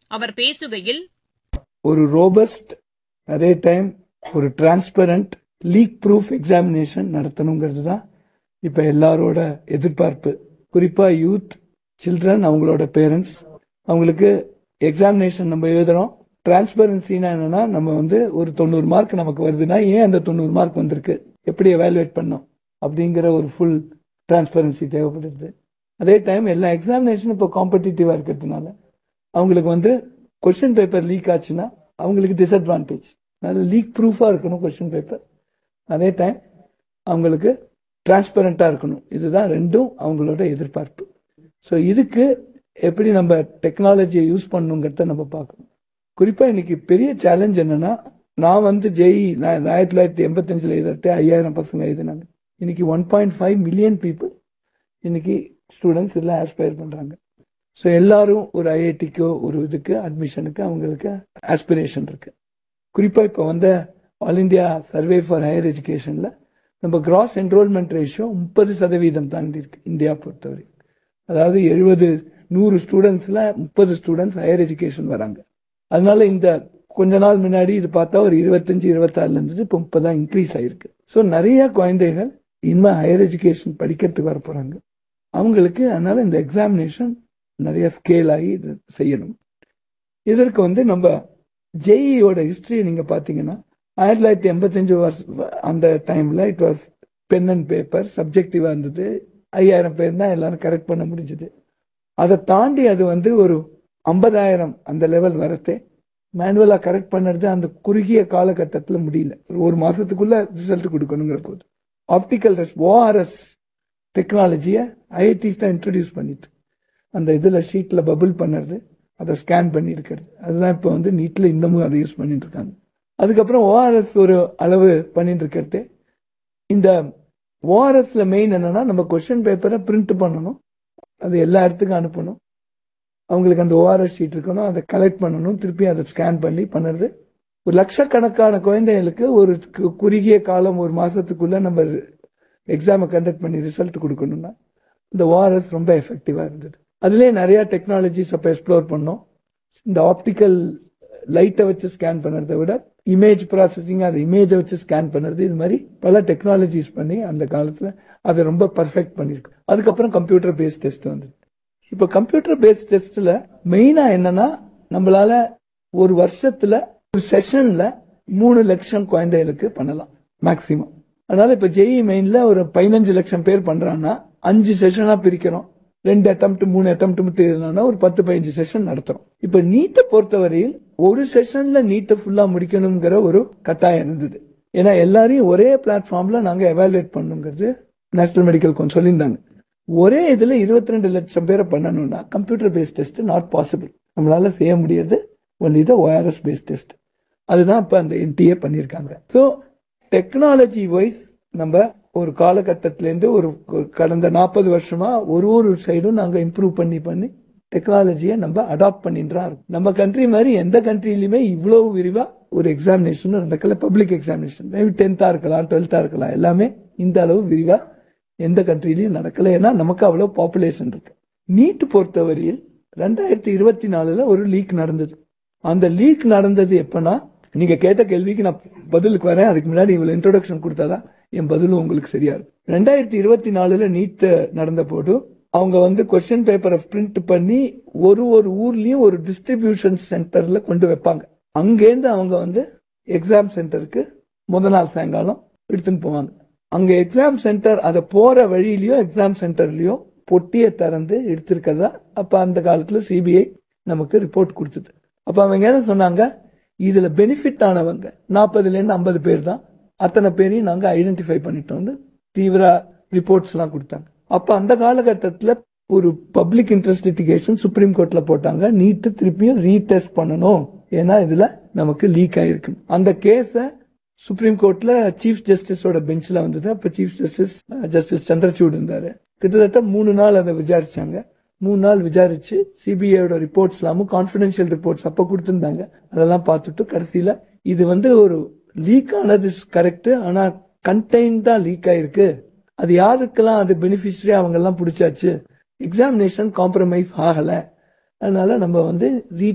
அவர் பேசுகையில் ஒரு ரோபஸ்ட் அதே டைம் ஒரு டிரான்ஸ்பரண்ட் லீக் ப்ரூஃப் எக்ஸாமினேஷன் நடத்தணுங்கிறது தான் இப்போ எல்லாரோட எதிர்பார்ப்பு குறிப்பாக யூத் சில்ட்ரன் அவங்களோட பேரண்ட்ஸ் அவங்களுக்கு எக்ஸாமினேஷன் நம்ம எழுதுறோம் டிரான்ஸ்பரன்சினா என்னன்னா நம்ம வந்து ஒரு தொண்ணூறு மார்க் நமக்கு வருதுன்னா ஏன் அந்த தொண்ணூறு மார்க் வந்திருக்கு எப்படி எவாலுவேட் பண்ணோம் அப்படிங்கிற ஒரு ஃபுல் டிரான்ஸ்பரன்சி தேவைப்படுது அதே டைம் எல்லா எக்ஸாமினேஷனும் இப்போ காம்படிட்டிவாக இருக்கிறதுனால அவங்களுக்கு வந்து கொஸ்டின் பேப்பர் லீக் ஆச்சுன்னா அவங்களுக்கு டிஸ்அட்வான்டேஜ் அதனால லீக் ப்ரூஃபாக இருக்கணும் கொஸ்டின் பேப்பர் அதே டைம் அவங்களுக்கு டிரான்ஸ்பரண்ட்டாக இருக்கணும் இதுதான் ரெண்டும் அவங்களோட எதிர்பார்ப்பு ஸோ இதுக்கு எப்படி நம்ம டெக்னாலஜியை யூஸ் பண்ணுங்கிறத நம்ம பார்க்கணும் குறிப்பாக இன்னைக்கு பெரிய சேலஞ்ச் என்னன்னா நான் வந்து ஜெய் ஆயிரத்தி தொள்ளாயிரத்தி எண்பத்தஞ்சில் எழுதிட்டு ஐயாயிரம் பசங்க எழுதினாங்க இன்னைக்கு one point five million people இன்னைக்கு ஸ்டூடெண்ட்ஸ் எல்லாம் ஆஸ்பயர் பண்ணுறாங்க ஸோ எல்லாரும் ஒரு ஐஐடிக்கோ ஒரு இதுக்கு அட்மிஷனுக்கு அவங்களுக்கு ஆஸ்பிரேஷன் இருக்கு குறிப்பாக இப்போ வந்த all India survey for higher எஜுகேஷனில் நம்ம கிராஸ் என்ரோல்மெண்ட் ரேஷியோ முப்பது சதவீதம் தாண்டி இருக்கு இந்தியா பொறுத்தவரை அதாவது எழுபது நூறு ஸ்டூடெண்ட்ஸில் முப்பது ஸ்டூடெண்ட்ஸ் ஹையர் எஜுகேஷன் வராங்க அதனால இந்த கொஞ்ச நாள் முன்னாடி இது பார்த்தா ஒரு இருபத்தஞ்சு இருபத்தாறுல இருந்தது இப்போ முப்பதான் இன்க்ரீஸ் ஆயிருக்கு ஸோ நிறைய குழந்தைகள் இனிமேல் ஹையர் எஜுகேஷன் படிக்கிறதுக்கு வர போறாங்க அவங்களுக்கு அதனால இந்த எக்ஸாமினேஷன் நிறைய ஸ்கேல் ஆகி இது செய்யணும் இதற்கு வந்து நம்ம ஜேஇயோட ஹிஸ்டரி நீங்க பாத்தீங்கன்னா ஆயிரத்தி தொள்ளாயிரத்தி எண்பத்தஞ்சு வருஷம் அந்த டைம்ல it was pen and paper சப்ஜெக்டிவா இருந்தது ஐயாயிரம் பேர் தான் எல்லாரும் கரெக்ட் பண்ண முடிஞ்சது அதை தாண்டி அது வந்து ஒரு ஐம்பதாயிரம் அந்த லெவல் வரத்தே மேனுவலா கரெக்ட் பண்ணுறது அந்த குறுகிய காலகட்டத்தில் முடியல ஒரு மாசத்துக்குள்ள ரிசல்ட் கொடுக்கணுங்கிற போது ஆப்டிக்கல் ஓஆர்எஸ் டெக்னாலஜியை ஐஐடிஸ் தான் இன்ட்ரடியூஸ் பண்ணிட்டு அந்த இதில் ஷீட்டில் பபுள் பண்ணுறது அதை ஸ்கேன் பண்ணி இருக்கிறது அதுதான் இப்போ வந்து நீட்டில் இன்னமும் அதை யூஸ் பண்ணிட்டு இருக்காங்க அதுக்கப்புறம் ஓஆர்எஸ் ஒரு அளவு பண்ணிட்டு இருக்கிறது இந்த ஓஆர்எஸ்ல மெயின் என்னன்னா நம்ம கொஸ்டின் பேப்பரை பிரிண்ட் பண்ணணும் அது எல்லா இடத்துக்கும் அனுப்பணும் அவங்களுக்கு அந்த ஓஆர்எஸ் ஷீட் இருக்கணும் அதை கலெக்ட் பண்ணணும் திருப்பி அதை ஸ்கேன் பண்ணி பண்ணுறது ஒரு லட்சக்கணக்கான குழந்தைகளுக்கு ஒரு கு- குறுகிய காலம் ஒரு மாசத்துக்குள்ள நம்ம எக்ஸாமை கண்டக்ட் பண்ணி ரிசல்ட் கொடுக்கணும்னா இந்த ஓஆர்எஸ் ரொம்ப எஃபெக்டிவா இருந்தது அதுலயே நிறைய டெக்னாலஜிஸ் அப்போ எக்ஸ்ப்ளோர் பண்ணோம் இந்த ஆப்டிக்கல் லைட்டை வச்சு ஸ்கேன் பண்ணுறதை விட இமேஜ் ப்ராசஸிங் அந்த இமேஜை வச்சு ஸ்கேன் பண்ணுறது இது மாதிரி பல டெக்னாலஜிஸ் பண்ணி அந்த காலத்தில் அதை ரொம்ப பர்ஃபெக்ட் பண்ணியிருக்கு அதுக்கப்புறம் கம்ப்யூட்டர் பேஸ்ட் டெஸ்ட் வந்தது இப்போ கம்ப்யூட்டர் பேஸ்ட் டெஸ்ட்ல மெயினா என்னன்னா நம்மளால ஒரு வருஷத்துல ஒரு செஷன்ல மூணு லட்சம் குழந்தைகளுக்கு பண்ணலாம் மேக்சிமம் அதனால இப்ப ஜெஇ மெயின்ல ஒரு பதினஞ்சு லட்சம் பேர் பண்றாங்கன்னா அஞ்சு செஷனா பிரிக்கிறோம் ரெண்டு அட்டம் மூணு அட்டம் எழுதணும்னா ஒரு பத்து பதினஞ்சு செஷன் நடத்துறோம் இப்ப நீட்டை பொறுத்தவரையில் ஒரு செஷன்ல நீட்டை ஃபுல்லா முடிக்கணுங்கிற ஒரு கட்டாயம் இருந்தது ஏன்னா எல்லாரையும் ஒரே பிளாட்ஃபார்ம்ல நாங்க எவாலுவேட் பண்ணுங்கிறது நேஷனல் மெடிக்கல் கவுன்சில் சொல்லியிருந்தாங்க ஒரே இதுல 22 ரெண்டு லட்சம் பேரை பண்ணணும்னா computer based test not possible நம்மளால செய்ய முடியாது only the wireless based test அதுதான் இப்ப அந்த என்டிஏ பண்ணியிருக்காங்க ஸோ டெக்னாலஜி வைஸ் நம்ம ஒரு காலகட்டத்திலேருந்து ஒரு ஒரு கடந்த நாற்பது வருஷமா ஒரு ஒரு சைடும் நாங்க இம்ப்ரூவ் பண்ணி பண்ணி டெக்னாலஜியை நம்ம அடாப்ட் பண்ணிட்டு தான் இருக்கோம் நம்ம கண்ட்ரி மாதிரி எந்த கண்ட்ரிலையுமே இவ்வளவு விரிவா ஒரு எக்ஸாமினேஷன் நடக்கல பப்ளிக் எக்ஸாமினேஷன் மேபி டென்த்தா இருக்கலாம் டுவெல்த்தா இருக்கலாம் எல்லாமே இந்த அளவு விரிவா எந்த கண்ட்ரிலையும் நடக்கல ஏன்னா நமக்கு அவ்வளவு பாப்புலேஷன் இருக்கு நீட் பொறுத்தவரையில் ரெண்டாயிரத்தி இருபத்தி நாலுல ஒரு லீக் நடந்தது அந்த லீக் நடந்தது எப்பனா நீங்க கேட்ட கேள்விக்கு நான் பதிலுக்கு வரேன் அதுக்கு முன்னாடி இவ்வளவு இன்ட்ரோடக்ஷன் கொடுத்தாதான் என் பதிலும் உங்களுக்கு சரியா இருக்கும் ரெண்டாயிரத்தி இருபத்தி நாலுல நீட் நடந்த போது அவங்க வந்து கொஸ்டின் பேப்பரை பிரிண்ட் பண்ணி ஒரு ஒரு ஊர்லயும் ஒரு டிஸ்ட்ரிபியூஷன் சென்டர்ல கொண்டு வைப்பாங்க அங்கேருந்து அவங்க வந்து எக்ஸாம் சென்டருக்கு முத நாள் சாயங்காலம் எடுத்துன்னு போவாங்க அங்க எக்ஸாம் சென்டர் அதை போற வழியிலயோ எக்ஸாம் சென்டர்லயோ பொட்டியை திறந்து எடுத்திருக்கதா அப்ப அந்த காலத்துல சிபிஐ நமக்கு ரிப்போர்ட் கொடுத்தது அப்ப அவங்க என்ன சொன்னாங்க இதுல பெனிஃபிட் ஆனவங்க நாற்பதுல இருந்து ஐம்பது பேர் தான் அத்தனை பேரையும் நாங்க ஐடென்டிஃபை பண்ணிட்டோம்னு தீவிர ரிப்போர்ட்ஸ் எல்லாம் கொடுத்தாங்க அப்ப அந்த காலகட்டத்துல ஒரு பப்ளிக் இன்ட்ரெஸ்ட் லிட்டிகேஷன் சுப்ரீம் கோர்ட்ல போட்டாங்க நீட்டு திருப்பியும் ரீடெஸ்ட் பண்ணணும் ஏன்னா இதுல நமக்கு லீக் ஆயிருக்கு அந்த கேஸ சுப்ரீம் கோர்ட்ல சீஃப் ஜஸ்டிஸோட பெஞ்ச்ல வந்தது அப்ப சீஃப் ஜஸ்டிஸ் ஜஸ்டிஸ் சந்திரசூட் இருந்தாரு கிட்டத்தட்ட மூணு நாள் அதை விசாரிச்சாங்க மூணு நாள் விசாரிச்சு சிபிஐயோட ரிப்போர்ட்ஸ் எல்லாமும் கான்பிடென்ஷியல் ரிப்போர்ட்ஸ் அப்ப கொடுத்திருந்தாங்க அதெல்லாம் பார்த்துட்டு கடைசியில இது வந்து ஒரு லீக் ஆனது கரெக்ட் ஆனா கண்டெய்ன்டா லீக் ஆயிருக்கு அது யாருக்கெல்லாம் அது பெனிஃபிஷரி அவங்க எல்லாம் பிடிச்சாச்சு எக்ஸாமினேஷன் காம்ப்ரமைஸ் ஆகல அதனால நம்ம வந்து ரீ